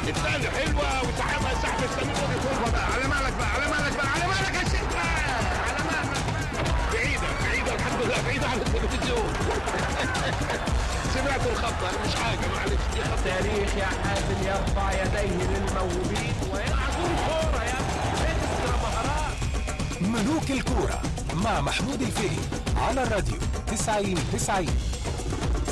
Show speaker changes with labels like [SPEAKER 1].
[SPEAKER 1] الثاني حلوه وسحبها سحب السمير ودي طولها بقى على مالك بقى على مالك بقى على مالك يا شيخ بقى، على مالك بقى. بعيده بعيده الحمد لله بعيده عن التلفزيون سمعت الخطه مش حاجه معلش دي خطه
[SPEAKER 2] التاريخ يا حازم يرفع يديه للموهوبين ويلعبون كورة يا ابني اكسترا مهارات
[SPEAKER 3] ملوك الكورة مع محمود الفقي على الراديو 90 90